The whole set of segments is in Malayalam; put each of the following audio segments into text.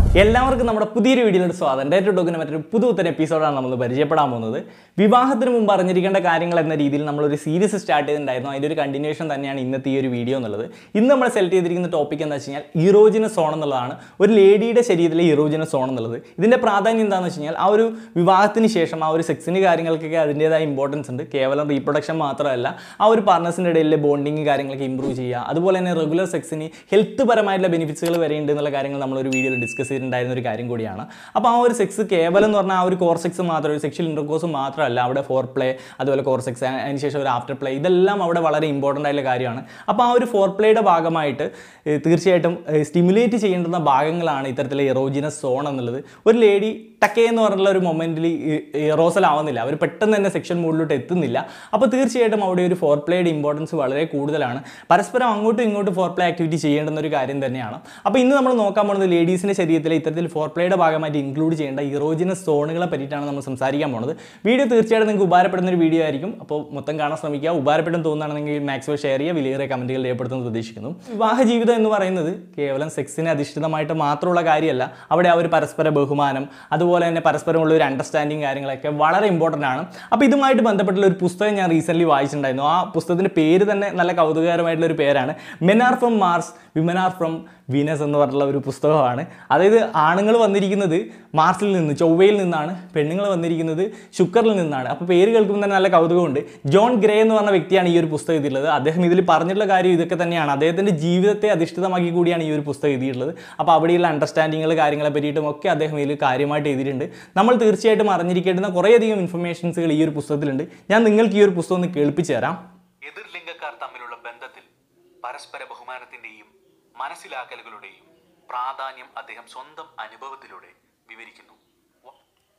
എല്ലാവർക്കും നമ്മുടെ പുതിയൊരു വീഡിയോയുടെ സ്വാഗതം ഡേറ്റ് ടോക്കിന് മറ്റൊരു പുതുത്തൻ എപ്പിസോഡാണ് നമ്മൾ പരിചയപ്പെടാൻ പോകുന്നത് വിവാഹത്തിന് മുമ്പ് അറിഞ്ഞിരിക്കേണ്ട കാര്യങ്ങൾ എന്ന രീതിയിൽ നമ്മളൊരു സീരീസ് സ്റ്റാർട്ട് ചെയ്തിട്ടുണ്ടായിരുന്നു അതിൻ്റെ ഒരു കണ്ടിന്യൂഷൻ തന്നെയാണ് ഇന്നത്തെ ഈ ഒരു വീഡിയോ എന്നുള്ളത് ഇന്ന് നമ്മൾ സെലക്ട് ചെയ്തിരിക്കുന്ന ടോപ്പിക് എന്താ വെച്ച് കഴിഞ്ഞാൽ ഇറോജിനസ് സോൺ എന്നുള്ളതാണ് ഒരു ലേഡിയുടെ ശരീരത്തിലെ ഇറോജിനസ് സോൺ എന്നുള്ളത് ഇതിൻ്റെ പ്രാധാന്യം എന്താണെന്ന് വെച്ച് കഴിഞ്ഞാൽ ആ ഒരു വിവാഹത്തിന് ശേഷം ആ ഒരു സെക്സിന് കാര്യങ്ങൾക്കൊക്കെ അതിൻ്റേതായ ഇമ്പോർട്ടൻസ് ഉണ്ട് കേവലം റീപ്രൊഡക്ഷൻ മാത്രമല്ല ആ ഒരു പാർട്ട്നേഴ്സിൻ്റെ ഇടയിലെ ബോണ്ടിങ് കാര്യങ്ങളൊക്കെ ഇമ്പ്രൂവ് ചെയ്യുക അതുപോലെ തന്നെ റെഗുലർ സെക്സിന് ഹെൽത്ത് പരമായിട്ടുള്ള ബെനിഫിറ്റ്സുകൾ വരെ ഉണ്ട് എന്നുള്ള കാര്യങ്ങൾ നമ്മളൊരു വീഡിയോയിൽ ഡിസ്കസ് ചെയ്തിട്ടുണ്ടായിരുന്ന ഒരു കാര്യം കൂടിയാണ് അപ്പോൾ ആ ഒരു സെക്സ് കേവലം എന്ന് പറഞ്ഞാൽ ആ ഒരു കോർ സെക്സ് മാത്രം ഒരു സെക്ഷൽ ഇൻ്റർകോഴ്സ് മാത്രമല്ല അവിടെ ഫോർ പ്ലേ അതുപോലെ കോർ സെക്സ് അതിനുശേഷം ഒരു ആഫ്റ്റർ പ്ലേ ഇതെല്ലാം അവിടെ വളരെ ഇമ്പോർട്ടൻ്റ് ആയിട്ടുള്ള കാര്യമാണ് അപ്പോൾ ആ ഒരു ഫോർ പ്ലേയുടെ ഭാഗമായിട്ട് ഏഹ്, തീർച്ചയായിട്ടും സ്റ്റിമുലേറ്റ് ചെയ്യേണ്ടുന്ന ഭാഗങ്ങളാണ് ഇത്തരത്തിലെ എറോജിനസ് സോൺ എന്നുള്ളത് ഒരു ലേഡി ടക്കേ എന്ന് പറഞ്ഞുള്ള ഒരു മൊമെൻറ്റിൽ എറോസൽ ആവുന്നില്ല അവർ പെട്ടെന്ന് തന്നെ സെക്ഷൻ മൂഡിലോട്ട് എത്തുന്നില്ല അപ്പോൾ തീർച്ചയായിട്ടും അവിടെ ഒരു ഫോർ പ്ലേയുടെ ഇമ്പോർട്ടൻസ് വളരെ കൂടുതലാണ് പരസ്പരം അങ്ങോട്ടും ഇങ്ങോട്ടും ഫോർ പ്ലേ ആക്ടിവിറ്റി ചെയ്യേണ്ടുന്ന ഒരു കാര്യം തന്നെയാണ് അപ്പോൾ ഇന്ന് നമ്മൾ നോക്കാൻ പോകുന്നത് ലേഡീസിൻ്റെ ശരീരത്തിലെ ഇത്തരത്തിൽ ഫോർ പ്ലേയുടെ ഭാഗമായിട്ട് ഇൻക്ലൂഡ് ചെയ്യേണ്ട ഇറോജിനസ് സോണുകളെ പറ്റിയിട്ടാണ് നമ്മൾ സംസാരിക്കാൻ പോകുന്നത് വീഡിയോ തീർച്ചയായിട്ടും നിങ്ങൾക്ക് ഉപകാരപ്പെടുന്ന ഒരു വീഡിയോ ആയിരിക്കും അപ്പോൾ മൊത്തം കാണാൻ ശ്രമിക്കുക ഉപകാരപ്പെടും തോന്നുകയാണെങ്കിൽ മാക്സിമം ഷെയർ ചെയ്യുക വിലയേറെ കമൻറ്റുകൾ രേഖപ്പെടുത്തുന്നു പ്രതീക്ഷിക്കുന്നു വിവാഹ ജീവിതം എന്ന് പറയുന്നത് കേവലം സെക്സിനെ അധിഷ്ഠിതമായിട്ട് മാത്രമുള്ള കാര്യമല്ല അവിടെ ആ ഒരു പരസ്പര ബഹുമാനം അതുപോലെ തന്നെ പരസ്പരമുള്ള ഒരു അണ്ടർസ്റ്റാൻഡിങ് കാര്യങ്ങളൊക്കെ വളരെ ഇമ്പോർട്ടൻ്റ് ആണ് അപ്പോൾ ഇതുമായിട്ട് ബന്ധപ്പെട്ടുള്ള ഒരു പുസ്തകം ഞാൻ റീസെൻ്റ്ലി വായിച്ചിട്ടുണ്ടായിരുന്നു ആ പുസ്തകത്തിൻ്റെ പേര് തന്നെ നല്ല കൗതുകകരമായിട്ടുള്ള ഒരു പേരാണ് men are from Mars women are from Venus എന്ന് പറഞ്ഞുള്ള ഒരു പുസ്തകമാണ് അതായത് ആണുങ്ങൾ വന്നിരിക്കുന്നത് മാർസിൽ നിന്ന് ചൊവ്വയിൽ നിന്നാണ് പെണ്ണുങ്ങൾ വന്നിരിക്കുന്നത് ശുക്രിൽ നിന്നാണ് അപ്പോൾ പേര് കേൾക്കുമ്പോൾ തന്നെ നല്ല കൗതുകമുണ്ട് ജോൺ ഗ്രേ എന്ന് പറഞ്ഞ വ്യക്തിയാണ് ഈ ഒരു പുസ്തകം എഴുതിയിട്ടുള്ളത് അദ്ദേഹം ഇതിൽ പറഞ്ഞിട്ടുള്ള കാര്യം ഇതൊക്കെ തന്നെയാണ് അദ്ദേഹത്തിൻ്റെ ജീവിതത്തെ അധിഷ്ഠിതമാക്കി കൂടിയാണ് ഈ ഒരു പുസ്തകം എഴുതിയിട്ടുള്ളത് അപ്പോൾ അവിടെയുള്ള അണ്ടർസ്റ്റാൻഡിങ്ങുകൾ കാര്യങ്ങളെ പറ്റിയിട്ടും ഒക്കെ അദ്ദേഹം ഇതിൽ കാര്യമായിട്ട് എഴുതിയിട്ടുണ്ട് നമ്മൾ തീർച്ചയായിട്ടും അറിഞ്ഞിരിക്കേണ്ടുന്ന കുറേയധികം ഇൻഫർമേഷൻസുകൾ ഈ ഒരു പുസ്തകത്തിലുണ്ട് ഞാൻ നിങ്ങൾക്ക് ഈ ഒരു പുസ്തകം ഒന്ന് കേൾപ്പിച്ചു തരാം എതിർലിംഗക്കാർ തമ്മിലുള്ള ബന്ധത്തിൽ പരസ്പര ബഹുമാനത്തിന്റെയും മനസ്സിലാക്കലുകളുടെയും പ്രാധാന്യം അദ്ദേഹം സ്വന്തം അനുഭവത്തിലൂടെ വിവരിക്കുന്നു വ-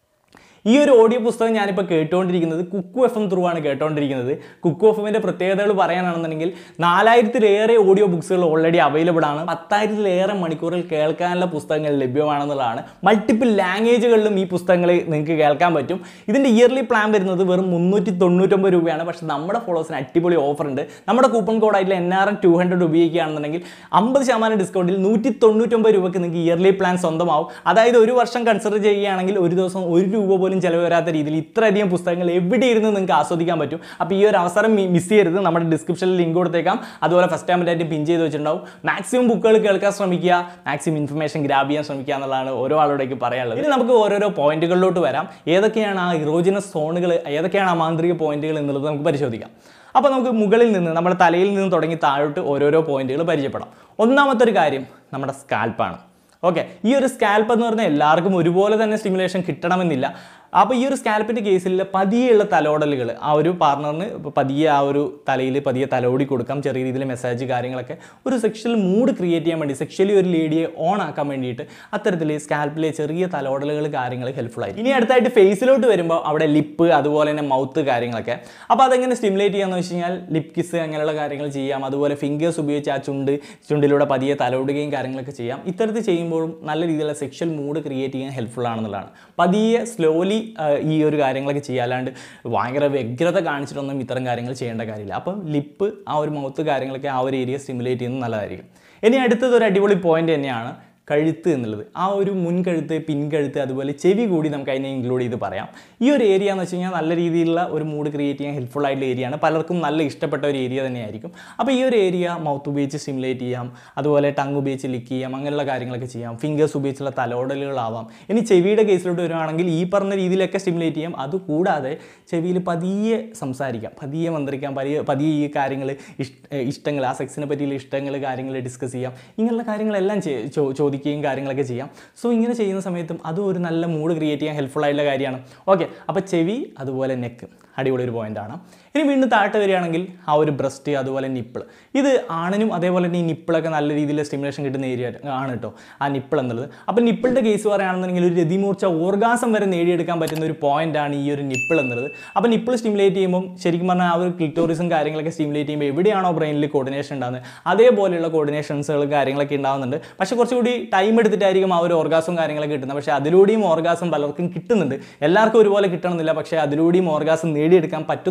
ഈ ഒരു ഓഡിയോ പുസ്തകം ഞാനിപ്പോൾ കേട്ടുകൊണ്ടിരിക്കുന്നത് കുക്കു എഫ് എം ത്രൂ ആണ് കേട്ടുകൊണ്ടിരിക്കുന്നത് കുക്കു എഫ് എമ്മിൻ്റെ പ്രത്യേകതകൾ പറയാനാണെന്നുണ്ടെങ്കിൽ നാലായിരത്തിലേറെ ഓഡിയോ ബുക്സുകൾ ഓൾറെഡി അവൈലബിൾ ആണ് പത്തായിരത്തിലേറെ മണിക്കൂറിൽ കേൾക്കാനുള്ള പുസ്തകങ്ങൾ ലഭ്യമാണെന്നുള്ളതാണ് മൾട്ടിപ്പിൾ ലാംഗ്വേജുകളിലും ഈ പുസ്തകങ്ങൾ നിങ്ങൾക്ക് കേൾക്കാൻ പറ്റും ഇതിൻ്റെ ഇയർലി പ്ലാൻ വരുന്നത് വെറും മുന്നൂറ്റി തൊണ്ണൂറ്റൊമ്പത് രൂപയാണ് പക്ഷേ നമ്മുടെ ഫോളോവേഴ്സിന് അടിപൊളി ഓഫർ ഉണ്ട് നമ്മുടെ കൂപ്പൺ കോഡായിട്ടുള്ള N R N two hundred ഉപയോഗിക്കുകയാണെന്നുണ്ടെങ്കിൽ അമ്പത് ശതമാനം ഡിസ്കൗണ്ടിൽ നൂറ്റി തൊണ്ണൂറ്റൊമ്പത് രൂപയ്ക്ക് നിങ്ങൾക്ക് ഇയർലി പ്ലാൻ സ്വന്തമാവും അതായത് ഒരു വർഷം കൺസിഡർ ചെയ്യുകയാണെങ്കിൽ ഒരു ദിവസം ഒരു രൂപ പോലും ചിലവ് വരാത്ത രീതിയിൽ ഇത്രയധികം പുസ്തകങ്ങൾ എവിടെ ഇരുന്ന് നിങ്ങൾക്ക് ആസ്വദിക്കാൻ പറ്റും അപ്പോൾ ഈ ഒരു അവസരം മിസ് ചെയ്യരുത് നമ്മുടെ ഡിസ്ക്രിപ്ഷനിൽ ലിങ്ക് കൊടുത്തേക്കാം അതുപോലെ ഫസ്റ്റ് ടൈമിലായിട്ട് പിൻ ചെയ്ത് വെച്ചിട്ടുണ്ടാവും മാക്സിമം ബുക്കുകൾ കേൾക്കാൻ ശ്രമിക്കുക മാക്സിമം ഇൻഫർമേഷൻ ഗ്രാബ് ചെയ്യാൻ ശ്രമിക്കുക എന്നുള്ളതാണ് ഓരോ ആളോടേക്ക് പറയാനുള്ളത് ഇനി നമുക്ക് ഓരോരോ പോയിന്റുകളിലോട്ട് വരാം ഏതൊക്കെയാണ് ആ ഇറോജിനസ് സോണുകൾ ഏതൊക്കെയാണ് ആ മാന്ത്രിക പോയിന്റുകൾ എന്നുള്ളത് നമുക്ക് പരിശോധിക്കാം അപ്പോൾ നമുക്ക് മുകളിൽ നിന്ന് നമ്മുടെ തലയിൽ നിന്ന് തുടങ്ങി താഴോട്ട് ഓരോരോ പോയിന്റുകൾ പരിചയപ്പെടാം ഒന്നാമത്തെ ഒരു കാര്യം നമ്മുടെ സ്കാൽപ്പാണ് ഓക്കെ ഈ ഒരു സ്കാൽപ്പ് എന്ന് പറഞ്ഞാൽ എല്ലാവർക്കും ഒരുപോലെ തന്നെ സ്റ്റിമുലേഷൻ കിട്ടണമെന്നില്ല അപ്പോൾ ഈ ഒരു സ്കാൽപ്പിൻ്റെ കേസിൽ പതിയെയുള്ള തലോടലുകൾ ആ ഒരു പാർട്ണറിന് ഇപ്പോൾ പതിയെ ആ ഒരു തലയിൽ പതിയെ തലോടി കൊടുക്കാം ചെറിയ രീതിയിൽ മെസ്സേജ് കാര്യങ്ങളൊക്കെ ഒരു സെക്ഷൽ മൂഡ് ക്രിയേറ്റ് ചെയ്യാൻ വേണ്ടി സെക്ഷലി ഒരു ലേഡിയെ ഓൺ ആക്കാൻ വേണ്ടിയിട്ട് അത്തരത്തിൽ സ്കാൽപ്പിലെ ചെറിയ തലോടലുകൾ കാര്യങ്ങൾ ഹെൽപ്ഫുൾ ആയി ഇനി അടുത്തായിട്ട് ഫേസിലോട്ട് വരുമ്പോൾ അവിടെ ലിപ്പ് അതുപോലെ തന്നെ മൗത്ത് കാര്യങ്ങളൊക്കെ അപ്പോൾ അതെങ്ങനെ സ്റ്റിമുലേറ്റ് ചെയ്യാന്ന് വെച്ച് കഴിഞ്ഞാൽ ലിപ് കിസ് അങ്ങനെയുള്ള കാര്യങ്ങൾ ചെയ്യാം അതുപോലെ ഫിംഗേഴ്സ് ഉപയോഗിച്ച് ആ ചുണ്ട് ചുണ്ടിലൂടെ പതിയെ തലോടുകയും കാര്യങ്ങളൊക്കെ ചെയ്യാം ഇത്തരത്തിൽ ചെയ്യുമ്പോഴും നല്ല രീതിയിലുള്ള സെക്ഷൽ മൂഡ് ക്രിയേറ്റ് ചെയ്യാൻ ഹെൽപ്ഫുൾ ആണെന്നുള്ളതാണ് പതിയെ സ്ലോലി ഈ ഒരു കാര്യങ്ങളൊക്കെ ചെയ്യുക അല്ലാണ്ട് ഭയങ്കര വ്യഗ്രത കാണിച്ചിട്ടൊന്നും ഇത്തരം കാര്യങ്ങൾ ചെയ്യേണ്ട കാര്യമില്ല അപ്പം ലിപ്പ് ആ ഒരു മൗത്ത് കാര്യങ്ങളൊക്കെ ആ ഒരു ഏരിയ സ്റ്റിമുലേറ്റ് ചെയ്യുന്നത് നല്ലതായിരിക്കും ഇനി അടുത്തത് ഒരു അടിപൊളി പോയിന്റ് തന്നെയാണ് കഴുത്ത് എന്നുള്ളത് ആ ഒരു മുൻകഴുത്ത് പിൻകഴുത്ത് അതുപോലെ ചെവി കൂടി നമുക്ക് അതിനെ ഇൻക്ലൂഡ് ചെയ്ത് പറയാം ഈ ഒരു ഏരിയ എന്ന് വെച്ച് കഴിഞ്ഞാൽ നല്ല രീതിയിലുള്ള ഒരു മൂഡ് ക്രിയേറ്റ് ചെയ്യാൻ ഹെൽപ്ഫുൾ ആയിട്ടുള്ള ഏരിയയാണ് പലർക്കും നല്ല ഇഷ്ടപ്പെട്ട ഒരു ഏരിയ തന്നെയായിരിക്കും അപ്പോൾ ഈ ഒരു ഏരിയ മൗത്ത് ഉപയോഗിച്ച് സ്റ്റിമുലേറ്റ് ചെയ്യാം അതുപോലെ ടങ് ഉപയോഗിച്ച് ലിക്ക് ചെയ്യാം അങ്ങനെയുള്ള കാര്യങ്ങളൊക്കെ ചെയ്യാം ഫിംഗേഴ്സ് ഉപയോഗിച്ചുള്ള തലോടലുകളാവാം ഇനി ചെവിയുടെ കേസിലോട്ട് വരുവാണെങ്കിൽ ഈ പറഞ്ഞ രീതിയിലൊക്കെ സ്റ്റിമുലേറ്റ് ചെയ്യാം അതുകൂടാതെ ചെവിയിൽ പതിയെ സംസാരിക്കാം പതിയെ മന്ത്രിക്കാം പതിയെ പതിയെ ഈ കാര്യങ്ങൾ ഇഷ്ടങ്ങൾ ആ സെക്സിനെ പറ്റിയുള്ള ഇഷ്ടങ്ങൾ കാര്യങ്ങൾ ഡിസ്കസ് ചെയ്യാം ഇങ്ങനെയുള്ള കാര്യങ്ങളെല്ലാം ചെ- ചോ- ചോദിക്കുകയും കാര്യങ്ങളൊക്കെ ചെയ്യാം സോ ഇങ്ങനെ ചെയ്യുന്ന സമയത്തും അതും ഒരു നല്ല മൂഡ് ക്രിയേറ്റ് ചെയ്യാൻ ഹെൽപ്ഫുൾ ആയിട്ടുള്ള കാര്യമാണ് ഓക്കെ അപ്പോൾ ചെവി അതുപോലെ നെക്ക് അടിപൊളി ഒരു പോയിന്റാണ് ഇനി വീണ്ടും താഴ്ത്ത് വരികയാണെങ്കിൽ ആ ഒരു ബ്രസ്റ്റ് അതുപോലെ നിപ്പിൾ ഇത് ആണിനും അതേപോലെ തന്നെ ഈ നിപ്പിളൊക്കെ നല്ല രീതിയിൽ സ്റ്റിമുലേഷൻ കിട്ടുന്ന ഏരിയ ആണ് കേട്ടോ ആ നിപ്പിൾ എന്നുള്ളത് അപ്പോൾ നിപ്പിളിൻ്റെ കേസ് പറയുകയാണെന്നുണ്ടെങ്കിൽ ഒരു രതിമൂർച്ച ഓർഗാസം വരെ നേടിയെടുക്കാൻ പറ്റുന്ന ഒരു പോയിന്റാണ് ഈ ഒരു നിപ്പിൾ എന്നുള്ളത് അപ്പോൾ നിപ്പിൾ സ്റ്റിമുലേറ്റ് ചെയ്യുമ്പോൾ ശരിക്കും പറഞ്ഞാൽ ആ ഒരു ക്ലിറ്റോറിസും കാര്യങ്ങളൊക്കെ സ്റ്റിമുലേറ്റ് ചെയ്യുമ്പോൾ എവിടെയാണോ ബ്രെയിനിൽ കോർഡിനേഷൻ ഉണ്ടാകുന്നത് അതേപോലെയുള്ള കോർഡിനേഷൻസുകൾ കാര്യങ്ങളൊക്കെ ഉണ്ടാകുന്നുണ്ട് പക്ഷേ കുറച്ചുകൂടി ടൈം എടുത്തിട്ടായിരിക്കും ആ ഒരു ഓർഗാസും കാര്യങ്ങളൊക്കെ കിട്ടുന്നത് പക്ഷേ അതിലൂടെയും ഓർഗാസം പലർക്കും കിട്ടുന്നുണ്ട് എല്ലാവർക്കും ഒരുപോലെ കിട്ടണമെന്നില്ല പക്ഷേ അതിലൂടെയും ഓർഗാസം നേടിയെടുക്കാൻ പറ്റുന്നുള്ളതാണ് നമ്മൾ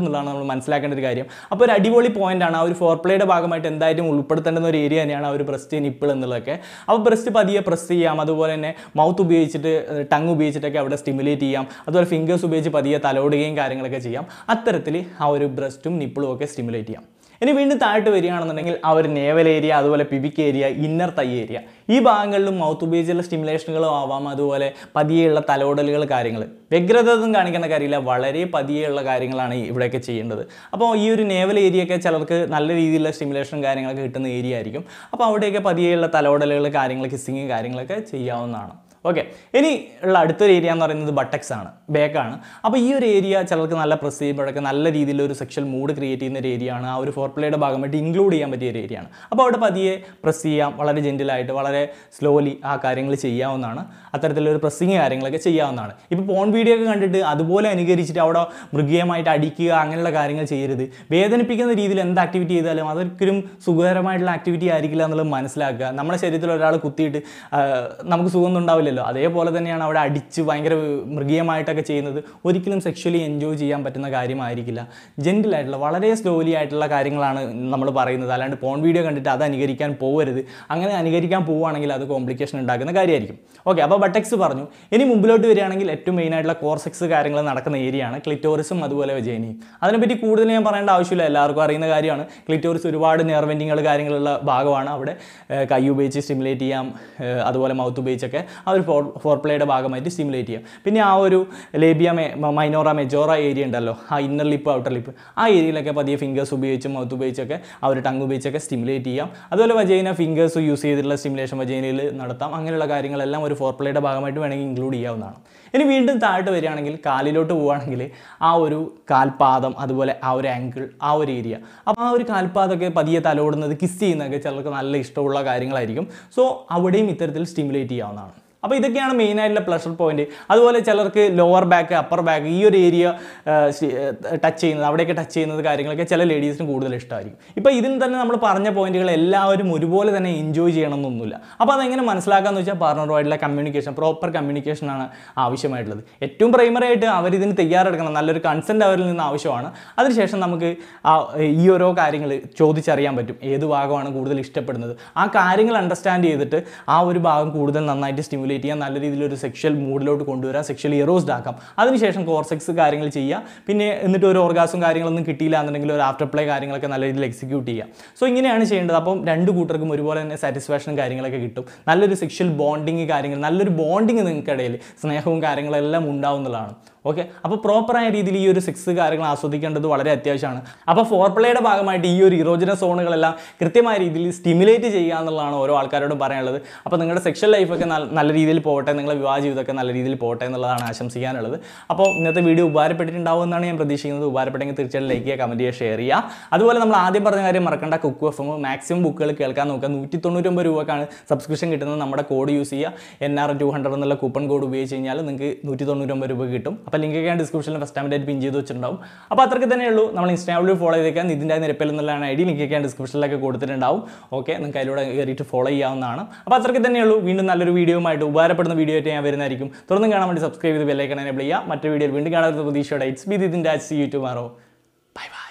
മനസ്സിലാക്കേണ്ട ഒരു കാര്യം അപ്പോൾ ഒരു അടിപൊളി പോയിന്റ് ആണ് ആ ഒരു ഫോർ പ്ലേയുടെ ഭാഗമായിട്ട് എന്തായാലും ഉൾപ്പെടുത്തേണ്ടുന്ന ഒരു ഏരിയ തന്നെയാണ് ആ ഒരു ബ്രസ്റ്റ് നിപ്പിൾ എന്നുള്ളതൊക്കെ അപ്പോൾ ബ്രസ്റ്റ് പതിയെ പ്രസ് ചെയ്യാം അതുപോലെ തന്നെ മൗത്ത് ഉപയോഗിച്ചിട്ട് ടങ് ഉപയോഗിച്ചിട്ടൊക്കെ അവിടെ സ്റ്റിമുലേറ്റ് ചെയ്യാം അതുപോലെ ഫിംഗേഴ്സ് ഉപയോഗിച്ച് പതിയെ തലോടുകയും കാര്യങ്ങളൊക്കെ ചെയ്യാം അത്തരത്തിൽ ആ ഒരു ബ്രസ്റ്റും നിപ്പിളും ഒക്കെ സ്റ്റിമുലേറ്റ് ചെയ്യാം ഇനി വീണ്ടും താഴോട്ട് വരികയാണെന്നുണ്ടെങ്കിൽ ആ ഒരു നേവൽ ഏരിയ അതുപോലെ pelvic area inner thigh area ഈ ഭാഗങ്ങളിലും മൗത്ത് ഉപയോഗിച്ചുള്ള സ്റ്റിമുലേഷനുകളും ആവാം അതുപോലെ പതിയെയുള്ള തലോടലുകൾ കാര്യങ്ങൾ വ്യഗ്രത ഒന്നും കാണിക്കേണ്ട കാര്യമില്ല വളരെ പതിയെയുള്ള കാര്യങ്ങളാണ് ഇവിടെയൊക്കെ ചെയ്യേണ്ടത് അപ്പോൾ ഈ ഒരു നേവൽ ഏരിയ ഒക്കെ ചിലർക്ക് നല്ല രീതിയിലുള്ള സ്റ്റിമുലേഷനും കാര്യങ്ങളൊക്കെ കിട്ടുന്ന ഏരിയ ആയിരിക്കും അപ്പോൾ അവിടെയൊക്കെ പതിയെയുള്ള തലോടലുകൾ കാര്യങ്ങൾ കിസ്സിങ് കാര്യങ്ങളൊക്കെ ചെയ്യാവുന്നതാണ് ഓക്കെ ഇനി ഉള്ള അടുത്തൊരു ഏരിയ എന്ന് പറയുന്നത് ബട്ടക്സ് ആണ് ബാക്കാണ് അപ്പോൾ ഈ ഒരു ഏരിയ ചിലർക്ക് നല്ല പ്രസ് ചെയ്യുമ്പോഴൊക്കെ നല്ല രീതിയിൽ ഒരു സെക്ഷൽ മൂഡ് ക്രിയേറ്റ് ചെയ്യുന്ന ഒരു ഏരിയ ആണ് ആ ഒരു ഫോർ പ്ലേയുടെ ഭാഗമായിട്ട് ഇൻക്ലൂഡ് ചെയ്യാൻ പറ്റിയ ഒരു ഏരിയ ആണ് അപ്പോൾ അവിടെ പതിയെ പ്രസ് ചെയ്യാം വളരെ ജെൻറ്റിലായിട്ട് വളരെ സ്ലോലി ആ കാര്യങ്ങൾ ചെയ്യാവുന്നതാണ് അത്തരത്തിലൊരു പ്രസ്സിങ് കാര്യങ്ങളൊക്കെ ചെയ്യാവുന്നതാണ് ഇപ്പോൾ പോൺ വീഡിയോ ഒക്കെ കണ്ടിട്ട് അതുപോലെ അനുകരിച്ചിട്ട് അവിടെ മൃഗീയമായിട്ട് അടിക്കുക അങ്ങനെയുള്ള കാര്യങ്ങൾ ചെയ്യരുത് വേദനിപ്പിക്കുന്ന രീതിയിൽ എന്ത് ആക്ടിവിറ്റി ചെയ്താലും അതൊരിക്കലും സുഖകരമായിട്ടുള്ള ആക്ടിവിറ്റി ആയിരിക്കില്ല എന്നുള്ളത് മനസ്സിലാക്കുക നമ്മുടെ ശരീരത്തിൽ ഒരാൾ കുത്തിയിട്ട് ആ, നമുക്ക് സുഖമൊന്നും ഉണ്ടാവില്ലല്ലോ അതേപോലെ തന്നെയാണ് അവിടെ അടിച്ച് ഭയങ്കര മൃഗീയമായിട്ടൊക്കെ ചെയ്യുന്നത് ഒരിക്കലും സെക്ഷലി എൻജോയ് ചെയ്യാൻ പറ്റുന്ന കാര്യമായിരിക്കില്ല ജെൻറ്റിലായിട്ടുള്ള വളരെ സ്ലോലി ആയിട്ടുള്ള കാര്യങ്ങളാണ് നമ്മൾ പറയുന്നത് അല്ലാണ്ട് പോൺ വീഡിയോ കണ്ടിട്ട് അത് അനുകരിക്കാൻ പോകരുത് അങ്ങനെ അനുകരിക്കാൻ പോവുകയാണെങ്കിൽ അത് കോംപ്ലിക്കേഷൻ ഉണ്ടാക്കുന്ന കാര്യമായിരിക്കും ഓക്കെ അപ്പോൾ ബട്ടക്സ് പറഞ്ഞു ഇനി മുമ്പിലോട്ട് വരികയാണെങ്കിൽ ഏറ്റവും മെയിൻ ആയിട്ടുള്ള കോർസെക്സ് കാര്യങ്ങൾ നടക്കുന്ന ഏരിയ ആണ് ക്ലിറ്റോറിസും അതുപോലെ വജേനയും അതിനെപ്പറ്റി കൂടുതൽ ഞാൻ പറയേണ്ട ആവശ്യമില്ല എല്ലാവർക്കും അറിയുന്ന കാര്യമാണ് ക്ലിറ്റോറിസ് ഒരുപാട് നെർവെൻറ്റിങ്ങൾ കാര്യങ്ങളുള്ള ഭാഗമാണ് അവിടെ ഏഹ് കൈ ഉപയോഗിച്ച് സ്റ്റിമുലേറ്റ് ചെയ്യാം ഏഹ് അതുപോലെ മൗത്ത് ഉപയോഗിച്ചൊക്കെ ആ ഒരു ഫോർ ഫോർ പ്ലേയുടെ ഭാഗമായിട്ട് സ്റ്റിമുലേറ്റ് ചെയ്യാം പിന്നെ ആ ഒരു ലേബിയ മെ മൈനോറ മെജോറ ഏരിയ ഉണ്ടല്ലോ ആ ഇന്നർ ലിപ്പ് ഔട്ടർ ലിപ്പ് ആ ഏരിയയിലൊക്കെ പതിയെ ഫിംഗേഴ്സ് ഉപയോഗിച്ചും മൗത്ത് ഉപയോഗിച്ചൊക്കെ ആ ഒരു ടങ് ഉപയോഗിച്ചൊക്കെ സ്റ്റിമുലേറ്റ് ചെയ്യാം അതുപോലെ വജൈന ഫിംഗേഴ്സ് യൂസ് ചെയ്തിട്ടുള്ള സ്റ്റിമുലേഷൻ വജൈനയിൽ നടത്താം അങ്ങനെയുള്ള കാര്യങ്ങളെല്ലാം ഒരു ഫോർ പ്ലേയുടെ ഭാഗമായിട്ട് വേണമെങ്കിൽ ഇൻക്ലൂഡ് ചെയ്യാവുന്നതാണ് ഇനി വീണ്ടും താഴോട്ട് വരികയാണെങ്കിൽ കാലിലോട്ട് പോവുകയാണെങ്കിൽ ആ ഒരു കാൽപാദം അതുപോലെ ആ ഒരു ആങ്കിൾ ആ ഒരു ഏരിയ അപ്പോൾ ആ ഒരു കാൽപാദമൊക്കെ പതിയെ തലോടുന്നത് കിസ് ചെയ്യുന്നതൊക്കെ ചിലർക്ക് നല്ല ഇഷ്ടമുള്ള കാര്യങ്ങളായിരിക്കും സോ അവിടെയും ഇത്തരത്തിൽ സ്റ്റിമുലേറ്റ് ചെയ്യാവുന്നതാണ് അപ്പോൾ ഇതൊക്കെയാണ് മെയിൻ ആയിട്ടുള്ള പ്ലഷർ പോയിന്റ് അതുപോലെ ചിലർക്ക് ലോവർ ബാക്ക് അപ്പർ ബാക്ക് ഈ ഒരു ഏരിയ ടച്ച് ചെയ്യുന്നത് അവിടെയൊക്കെ ടച്ച് ചെയ്യുന്നത് കാര്യങ്ങളൊക്കെ ചില ലേഡീസിന് കൂടുതൽ ഇഷ്ടമായിരിക്കും ഇപ്പോൾ ഇതിൽ തന്നെ നമ്മൾ പറഞ്ഞ പോയിന്റുകൾ എല്ലാവരും ഒരുപോലെ തന്നെ എൻജോയ് ചെയ്യണമെന്നൊന്നുമില്ല അപ്പോൾ അതെങ്ങനെ മനസ്സിലാക്കാന്ന് വെച്ചാൽ പാർട്ണറുമായിട്ടുള്ള കമ്മ്യൂണിക്കേഷൻ പ്രോപ്പർ കമ്മ്യൂണിക്കേഷനാണ് ആവശ്യമായിട്ടുള്ളത് ഏറ്റവും പ്രൈമറി ആയിട്ട് അവരിതിന് തയ്യാറെടുക്കണം നല്ലൊരു കൺസെൻറ്റ് അവരിൽ നിന്ന് ആവശ്യമാണ് അതിനുശേഷം നമുക്ക് ആ ഈ ഓരോ കാര്യങ്ങൾ ചോദിച്ചറിയാൻ പറ്റും ഏത് ഭാഗമാണ് കൂടുതൽ ഇഷ്ടപ്പെടുന്നത് ആ കാര്യങ്ങൾ അണ്ടർസ്റ്റാൻഡ് ചെയ്തിട്ട് ആ ഒരു ഭാഗം കൂടുതൽ നന്നായിട്ട് സ്റ്റിമുലേറ്റ് ചെയ്യാൻ നല്ല രീതിയിൽ ഒരു സെക്ഷൽ മൂഡിലോട്ട് കൊണ്ടുവരാൻ സെക്ഷൽ ഇറോസ്ഡ് ആക്കാം അതിനുശേഷം കോർസെക്സ് കാര്യങ്ങൾ ചെയ്യുക പിന്നെ എന്നിട്ട് ഒരു ഓർഗാസും കാര്യങ്ങളൊന്നും കിട്ടിയില്ല എന്നുണ്ടെങ്കിൽ ഒരു ആഫ്റ്റർ പ്ലേ കാര്യങ്ങളൊക്കെ നല്ല രീതിയിൽ എക്സിക്യൂട്ട് ചെയ്യുക സോ ഇങ്ങനെയാണ് ചെയ്യേണ്ടത് അപ്പം രണ്ട് കൂട്ടർക്കും ഒരുപോലെ തന്നെ സാറ്റിസ്ഫാക്ഷനും കാര്യങ്ങളൊക്കെ കിട്ടും നല്ലൊരു സെക്ഷൽ ബോണ്ടിങ് കാര്യങ്ങൾ നല്ലൊരു ബോണ്ടിങ് നിങ്ങൾക്കിടയിൽ സ്നേഹവും കാര്യങ്ങളെല്ലാം ഉണ്ടാവുന്നതാണ് ഓക്കെ അപ്പോൾ പ്രോപ്പറായ രീതിയിൽ ഈ ഒരു സെക്സ് കാര്യങ്ങൾ ആസ്വദിക്കേണ്ടത് വളരെ അത്യാവശ്യമാണ് അപ്പോൾ ഫോർ പ്ലേയുടെ ഭാഗമായിട്ട് ഈ ഒരു ഇറോജന സോണുകളെല്ലാം കൃത്യമായ രീതിയിൽ സ്റ്റിമുലേറ്റ് ചെയ്യുക എന്നുള്ളതാണ് ഓരോ ആൾക്കാരോടും പറയാനുള്ളത് അപ്പോൾ നിങ്ങളുടെ സെക്ഷൽ ലൈഫൊക്കെ നല്ല നല്ല രീതിയിൽ പോകട്ടെ നിങ്ങളുടെ വിവാഹ ജീവിതമൊക്കെ നല്ല രീതിയിൽ പോകട്ടെ എന്നുള്ളതാണ് ആശംസിക്കാനുള്ളത് അപ്പോൾ ഇന്നത്തെ വീഡിയോ ഉപകാരപ്പെട്ടിട്ടുണ്ടാവും എന്നാണ് ഞാൻ പ്രതീക്ഷിക്കുന്നത് ഉപകാരപ്പെട്ടെങ്കിൽ തീർച്ചയായും ലൈക്ക് ചെയ്യുക കമൻറ്റ് ചെയ്യുക ഷെയർ ചെയ്യുക അതുപോലെ നമ്മൾ ആദ്യം പറഞ്ഞ കാര്യം മറക്കേണ്ട കുക്ക് എഫ് എം മാക്സിമം ബുക്കുകൾ കേൾക്കാൻ നോക്കുക നൂറ്റി തൊണ്ണൂറ്റൊമ്പത് രൂപക്കാണ് സബ്സ്ക്രിപ്ഷൻ കിട്ടുന്നത് നമ്മുടെ കോഡ് യൂസ് ചെയ്യുക എൻ ആർ ടു ഹൺഡ്രഡ് എന്നുള്ള കൂപ്പൺ കോഡ് ഉപയോഗിച്ച് കഴിഞ്ഞാൽ നിങ്ങൾക്ക് നൂറ്റി തൊണ്ണൂറ്റൊമ്പത് രൂപ കിട്ടും അപ്പോൾ ലിങ്ക് ഞാൻ ഡിസ്ക്രിപ്ഷനിൽ ഫസ്റ്റ് ടൈമിലായിട്ട് പിൻ ചെയ്ത് വെച്ചിട്ടുണ്ടാവും അപ്പോൾ അത്രയ്ക്ക് തന്നെ ഉള്ളൂ നമ്മൾ ഇൻസ്റ്റാഗ്രാമിൽ ഫോളോ ചെയ്തേക്കാൻ ഇതിൻ്റെ നിരപ്പിൽ എന്നുള്ളതാണ് ഐ ഡി ലിങ്ക് ഞാൻ ഡിസ്ക്രിപ്ഷനിലൊക്കെ കൊടുത്തിട്ടുണ്ടാവും ഓക്കെ നിങ്ങൾക്ക് അതിലൂടെ കയറിയിട്ട് ഫോളോ ചെയ്യാവുന്നതാണ് അപ്പോൾ അത്രയ്ക്ക് തന്നെ ഉള്ളൂ വീണ്ടും നല്ലൊരു വീഡിയോയുമായിട്ട് ഉപകാരപ്പെടുന്ന വീഡിയോ ആയിട്ട് ഞാൻ വരുന്നതായിരിക്കും തുറന്നും കാണാൻ വേണ്ടി സബ്സ്ക്രൈബ് ചെയ്ത് ബെല്ലൈക്കൺ എനേബിൾ ചെയ്യുക മറ്റൊരു വീഡിയോയിൽ വീണ്ടും കാണാത്ത പ്രതീക്ഷയോടെ it's be then that see you tomorrow bye by